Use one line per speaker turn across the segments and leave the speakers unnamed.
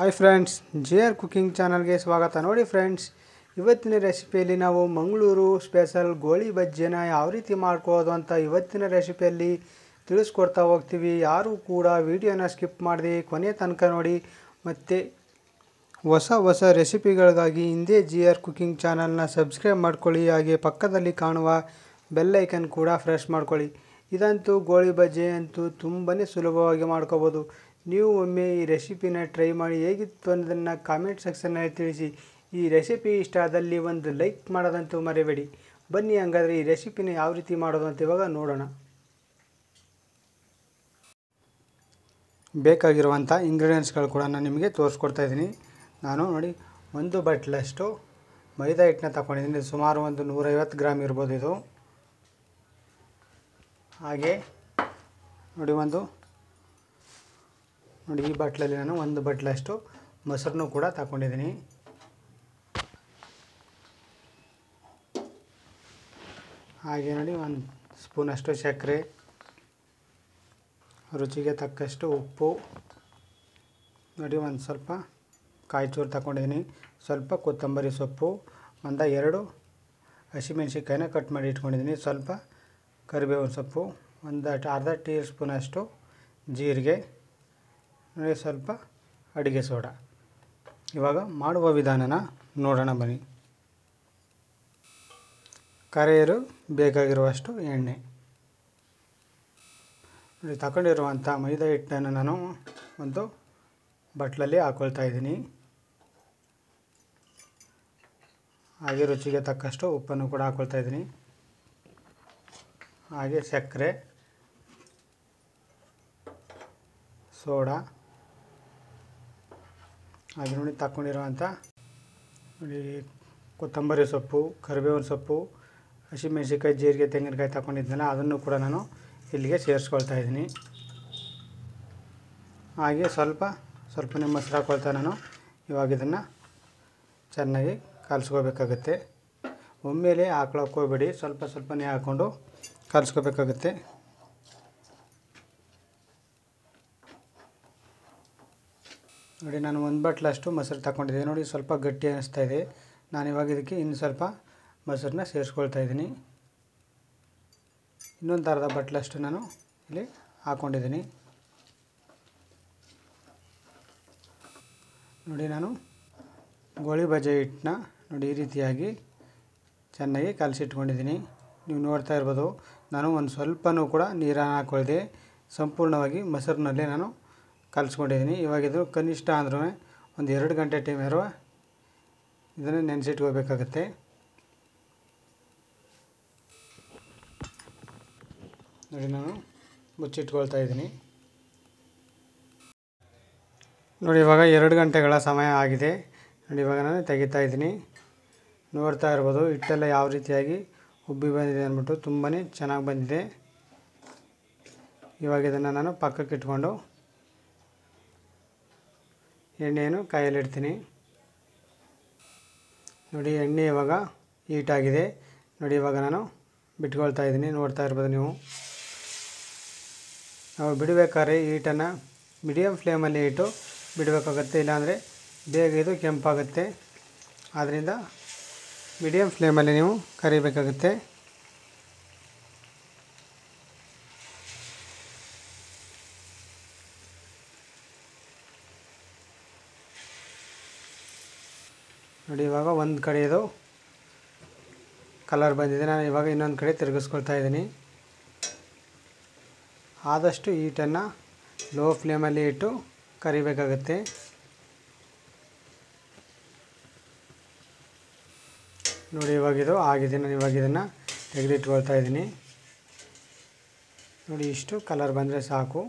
hi friends J R cooking ಚಾನಲ್ಗೆ ಸ್ವಾಗತ ನೋಡಿ ಫ್ರೆಂಡ್ಸ್ ಇವತ್ತಿನ ರೆಸಿಪಿಯಲ್ಲಿ ನಾವು ಮಂಗಳೂರು ಸ್ಪೆಷಲ್ ಗೋಳಿ ಬಜ್ಜಿನ ಯಾವ ರೀತಿ ಮಾಡ್ಕೊಳ್ಳೋದು ಅಂತ ಇವತ್ತಿನ ರೆಸಿಪಿಯಲ್ಲಿ ತಿಳಿಸ್ಕೊಡ್ತಾ ಹೋಗ್ತೀವಿ ಯಾರು ಕೂಡ ವಿಡಿಯೋನ ಸ್ಕಿಪ್ ಮಾಡದೆ ಕೊನೆ ತನಕ ನೋಡಿ ಮತ್ತು ಹೊಸ ಹೊಸ ರೆಸಿಪಿಗಳಿಗಾಗಿ ಹಿಂದೆ ಜಿ ಆರ್ ಕುಕಿಂಗ್ ಚಾನಲ್ನ ಸಬ್ಸ್ಕ್ರೈಬ್ ಮಾಡ್ಕೊಳ್ಳಿ ಹಾಗೆ ಪಕ್ಕದಲ್ಲಿ ಕಾಣುವ ಬೆಲ್ ಐಕನ್ ಕೂಡ ಫ್ರೆಶ್ ಮಾಡ್ಕೊಳ್ಳಿ ಇದಂತೂ ಗೋಳಿ ಬಜ್ಜಿ ಅಂತೂ ತುಂಬಾ ಸುಲಭವಾಗಿ ಮಾಡ್ಕೋಬೋದು ನೀವು ಒಮ್ಮೆ ಈ ರೆಸಿಪಿನ ಟ್ರೈ ಮಾಡಿ ಹೇಗಿತ್ತು ಅನ್ನೋದನ್ನು ಕಾಮೆಂಟ್ ಸೆಕ್ಷನ್ನಲ್ಲಿ ತಿಳಿಸಿ ಈ ರೆಸಿಪಿ ಇಷ್ಟ ಆದಲ್ಲಿ ಒಂದು ಲೈಕ್ ಮಾಡೋದಂತೂ ಮರಿಬೇಡಿ ಬನ್ನಿ ಹಂಗಾದರೆ ಈ ರೆಸಿಪಿನ ಯಾವ ರೀತಿ ಮಾಡೋದು ಅಂತ ಇವಾಗ ನೋಡೋಣ ಬೇಕಾಗಿರುವಂಥ ಇಂಗ್ರೀಡಿಯೆಂಟ್ಸ್ಗಳು ಕೂಡ ನಾನು ನಿಮಗೆ ತೋರಿಸ್ಕೊಡ್ತಾ ಇದ್ದೀನಿ ನಾನು ನೋಡಿ ಒಂದು ಬಟ್ಲಷ್ಟು ಮೈದಾ ಹಿಟ್ಟನ್ನ ತಗೊಂಡಿದ್ದೀನಿ ಸುಮಾರು ಒಂದು ನೂರೈವತ್ತು ಗ್ರಾಮ್ ಇರ್ಬೋದು ಇದು ಹಾಗೆ ನೋಡಿ ಒಂದು ನೋಡಿ ಈ ಬಟ್ಲಲ್ಲಿ ನಾನು ಒಂದು ಬಟ್ಲಷ್ಟು ಮೊಸರನ್ನು ಕೂಡ ತಗೊಂಡಿದ್ದೀನಿ ಹಾಗೆ ನೋಡಿ ಒಂದು ಸ್ಪೂನಷ್ಟು ಸಕ್ಕರೆ ರುಚಿಗೆ ತಕ್ಕಷ್ಟು ಉಪ್ಪು ನೋಡಿ ಒಂದು ಸ್ವಲ್ಪ ಕಾಯಿಚೂರು ತಗೊಂಡಿದ್ದೀನಿ ಸ್ವಲ್ಪ ಕೊತ್ತಂಬರಿ ಸೊಪ್ಪು ಒಂದು ಎರಡು ಹಸಿಮೆಣ್ಸಿನ್ಕಾಯಿನ ಕಟ್ ಮಾಡಿ ಇಟ್ಕೊಂಡಿದ್ದೀನಿ ಸ್ವಲ್ಪ ಕರಿಬೇವಿನ ಸೊಪ್ಪು ಒಂದು ಅರ್ಧ ಟೀ ಸ್ಪೂನಷ್ಟು ಜೀರಿಗೆ ನೋಡಿ ಸ್ವಲ್ಪ ಅಡುಗೆ ಸೋಡಾ ಇವಾಗ ಮಾಡುವ ವಿಧಾನನ ನೋಡೋಣ ಬನ್ನಿ ಕರೆಯಲು ಬೇಕಾಗಿರುವಷ್ಟು ಎಣ್ಣೆ ನೋಡಿ ತಗೊಂಡಿರುವಂಥ ಮೈದಾ ಹಿಟ್ಟನ್ನು ನಾನು ಒಂದು ಬಟ್ಲಲ್ಲಿ ಹಾಕ್ಕೊಳ್ತಾ ಇದ್ದೀನಿ ಹಾಗೆ ರುಚಿಗೆ ತಕ್ಕಷ್ಟು ಉಪ್ಪನ್ನು ಕೂಡ ಹಾಕ್ಕೊಳ್ತಾ ಇದ್ದೀನಿ ಹಾಗೆ ಸಕ್ಕರೆ ಸೋಡಾ ಹಾಗೆ ನೋಡಿ ತಗೊಂಡಿರುವಂಥ ನೋಡಿ ಕೊತ್ತಂಬರಿ ಸೊಪ್ಪು ಕರಿಬೇವಿನ ಸೊಪ್ಪು ಹಸಿಮೆಣ್ಸಿನ್ಕಾಯಿ ಜೀರಿಗೆ ತೆಂಗಿನಕಾಯಿ ತಗೊಂಡಿದ್ನಲ್ಲ ಅದನ್ನು ಕೂಡ ನಾನು ಇಲ್ಲಿಗೆ ಸೇರಿಸ್ಕೊಳ್ತಾ ಇದ್ದೀನಿ ಹಾಗೆ ಸ್ವಲ್ಪ ಸ್ವಲ್ಪನೇ ಮೊಸರು ಹಾಕ್ಕೊಳ್ತಾ ನಾನು ಇವಾಗ ಇದನ್ನು ಚೆನ್ನಾಗಿ ಕಲಿಸ್ಕೋಬೇಕಾಗತ್ತೆ ಒಮ್ಮೆಲೆ ಹಾಕ್ಳೋಕೆ ಹೋಗ್ಬೇಡಿ ಸ್ವಲ್ಪ ಸ್ವಲ್ಪನೇ ಹಾಕ್ಕೊಂಡು ಕಲಿಸ್ಕೋಬೇಕಾಗತ್ತೆ ನೋಡಿ ನಾನು ಒಂದು ಬಟ್ಲಷ್ಟು ಮೊಸರು ತಗೊಂಡಿದ್ದೆ ನೋಡಿ ಸ್ವಲ್ಪ ಗಟ್ಟಿ ಅನ್ನಿಸ್ತಾ ಇದೆ ನಾನು ಇವಾಗ ಇದಕ್ಕೆ ಇನ್ನು ಸ್ವಲ್ಪ ಮೊಸರನ್ನ ಸೇರಿಸ್ಕೊಳ್ತಾ ಇದ್ದೀನಿ ಇನ್ನೊಂದು ಅರ್ಧ ಬಟ್ಲಷ್ಟು ನಾನು ಇಲ್ಲಿ ಹಾಕ್ಕೊಂಡಿದ್ದೀನಿ ನೋಡಿ ನಾನು ಗೋಳಿ ಬಜೆ ಹಿಟ್ಟನ್ನ ನೋಡಿ ಈ ರೀತಿಯಾಗಿ ಚೆನ್ನಾಗಿ ಕಲಸಿಟ್ಕೊಂಡಿದ್ದೀನಿ ನೀವು ನೋಡ್ತಾ ಇರ್ಬೋದು ನಾನು ಒಂದು ಸ್ವಲ್ಪನೂ ಕೂಡ ನೀರನ್ನು ಹಾಕ್ಕೊಳ್ದೆ ಸಂಪೂರ್ಣವಾಗಿ ಮೊಸರಿನಲ್ಲೇ ನಾನು ಕಲಿಸ್ಕೊಂಡಿದ್ದೀನಿ ಇವಾಗ ಇದು ಕನಿಷ್ಠ ಅಂದ್ರೂ ಒಂದು ಎರಡು ಗಂಟೆ ಟೈಮ್ ಇರುವ ಇದನ್ನು ನೆನೆಸಿಟ್ಕೋಬೇಕಾಗತ್ತೆ ನೋಡಿ ನಾನು ಮುಚ್ಚಿಟ್ಕೊಳ್ತಾ ಇದ್ದೀನಿ ನೋಡಿ ಇವಾಗ ಎರಡು ಗಂಟೆಗಳ ಸಮಯ ಆಗಿದೆ ನೋಡಿ ಇವಾಗ ನಾನು ತೆಗಿತಾ ಇದ್ದೀನಿ ನೋಡ್ತಾ ಇರ್ಬೋದು ಹಿಟ್ಟೆಲ್ಲ ಯಾವ ರೀತಿಯಾಗಿ ಉಬ್ಬಿ ಬಂದಿದೆ ಅಂದ್ಬಿಟ್ಟು ತುಂಬಾ ಚೆನ್ನಾಗಿ ಬಂದಿದೆ ಇವಾಗ ಇದನ್ನು ನಾನು ಪಕ್ಕಕ್ಕೆ ಇಟ್ಕೊಂಡು ಎಣ್ಣೆಯನ್ನು ಕಾಯಲ್ಲಿಡ್ತೀನಿ ನೋಡಿ ಎಣ್ಣೆ ಇವಾಗ ಹೀಟಾಗಿದೆ ನೋಡಿ ಇವಾಗ ನಾನು ಬಿಟ್ಕೊಳ್ತಾ ಇದ್ದೀನಿ ನೋಡ್ತಾ ಇರ್ಬೋದು ನೀವು ನಾವು ಬಿಡಬೇಕಾದ್ರೆ ಹೀಟನ್ನು ಮೀಡಿಯಮ್ ಫ್ಲೇಮಲ್ಲಿ ಇಟ್ಟು ಬಿಡಬೇಕಾಗತ್ತೆ ಇಲ್ಲಾಂದರೆ ಬೇಗ ಇದು ಕೆಂಪಾಗುತ್ತೆ ಆದ್ದರಿಂದ ಮೀಡಿಯಮ್ ಫ್ಲೇಮಲ್ಲಿ ನೀವು ಕರಿಬೇಕಾಗುತ್ತೆ ನೋಡಿ ಇವಾಗ ಒಂದು ಕಡೆ ಇದು ಕಲರ್ ಬಂದಿದೆ ನಾನು ಇವಾಗ ಇನ್ನೊಂದು ಕಡೆ ತಿರುಗಿಸ್ಕೊಳ್ತಾ ಇದ್ದೀನಿ ಆದಷ್ಟು ಹೀಟನ್ನು ಲೋ ಫ್ಲೇಮಲ್ಲಿ ಇಟ್ಟು ಕರಿಬೇಕಾಗತ್ತೆ ನೋಡಿ ಇವಾಗಿದು ಆಗಿದೆ ನಾನು ಇವಾಗ ಇದನ್ನು ತೆಗೆದಿಟ್ಕೊಳ್ತಾ ಇದ್ದೀನಿ ನೋಡಿ ಇಷ್ಟು ಕಲರ್ ಬಂದರೆ ಸಾಕು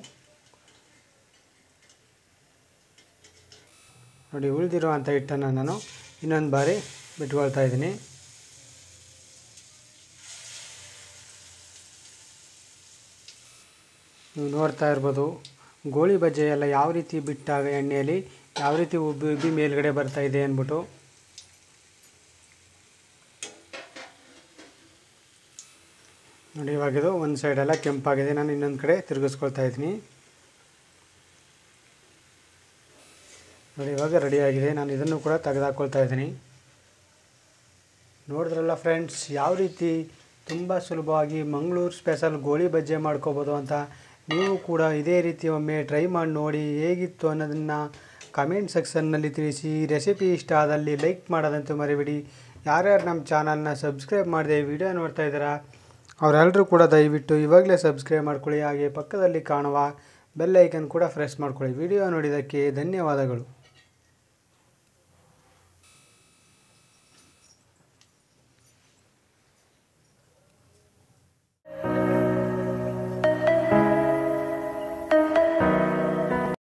ನೋಡಿ ಉಳಿದಿರುವಂಥ ಹಿಟ್ಟನ್ನು ನಾನು ಇನ್ನೊಂದು ಬಾರಿ ಬಿಟ್ಕೊಳ್ತಾ ಇದ್ದೀನಿ ನೀವು ನೋಡ್ತಾ ಇರ್ಬೋದು ಗೋಳಿ ಬಜ್ಜೆ ಎಲ್ಲ ಯಾವ ರೀತಿ ಬಿಟ್ಟಾಗ ಎಣ್ಣೆಯಲ್ಲಿ ಯಾವ ರೀತಿ ಉಬ್ಬಿ ಉಬ್ಬಿ ಮೇಲ್ಗಡೆ ಬರ್ತಾ ಇದೆ ಅಂದ್ಬಿಟ್ಟು ನೋಡಿ ಇವಾಗಿದು ಒಂದು ಸೈಡೆಲ್ಲ ಕೆಂಪಾಗಿದೆ ನಾನು ಇನ್ನೊಂದು ಕಡೆ ತಿರುಗಿಸ್ಕೊಳ್ತಾ ಇದ್ದೀನಿ ನೋಡಿ ಇವಾಗ ರೆಡಿಯಾಗಿದೆ ನಾನು ಇದನ್ನು ಕೂಡ ತೆಗೆದುಹಾಕ್ಕೊಳ್ತಾ ಇದ್ದೀನಿ ನೋಡಿದ್ರಲ್ಲ ಫ್ರೆಂಡ್ಸ್ ಯಾವ ರೀತಿ ತುಂಬ ಸುಲಭವಾಗಿ ಮಂಗಳೂರು ಸ್ಪೆಷಲ್ ಗೋಳಿ ಬಜ್ಜಿ ಮಾಡ್ಕೋಬೋದು ಅಂತ ನೀವು ಕೂಡ ಇದೇ ರೀತಿ ಒಮ್ಮೆ ಟ್ರೈ ಮಾಡಿ ನೋಡಿ ಹೇಗಿತ್ತು ಅನ್ನೋದನ್ನು ಕಮೆಂಟ್ ಸೆಕ್ಷನ್ನಲ್ಲಿ ತಿಳಿಸಿ ರೆಸಿಪಿ ಇಷ್ಟ ಆದಲ್ಲಿ ಲೈಕ್ ಮಾಡೋದಂತೂ ಮರಿಬೇಡಿ ಯಾರ್ಯಾರು ನಮ್ಮ ಚಾನಲ್ನ ಸಬ್ಸ್ಕ್ರೈಬ್ ಮಾಡದೆ ವಿಡಿಯೋ ನೋಡ್ತಾ ಇದ್ದೀರಾ ಅವರೆಲ್ಲರೂ ಕೂಡ ದಯವಿಟ್ಟು ಇವಾಗಲೇ ಸಬ್ಸ್ಕ್ರೈಬ್ ಮಾಡ್ಕೊಳ್ಳಿ ಹಾಗೆ ಪಕ್ಕದಲ್ಲಿ ಕಾಣುವ ಬೆಲ್ ಐಕನ್ ಕೂಡ ಪ್ರೆಸ್ ಮಾಡ್ಕೊಳ್ಳಿ ವಿಡಿಯೋ ನೋಡಿದ್ದಕ್ಕೆ ಧನ್ಯವಾದಗಳು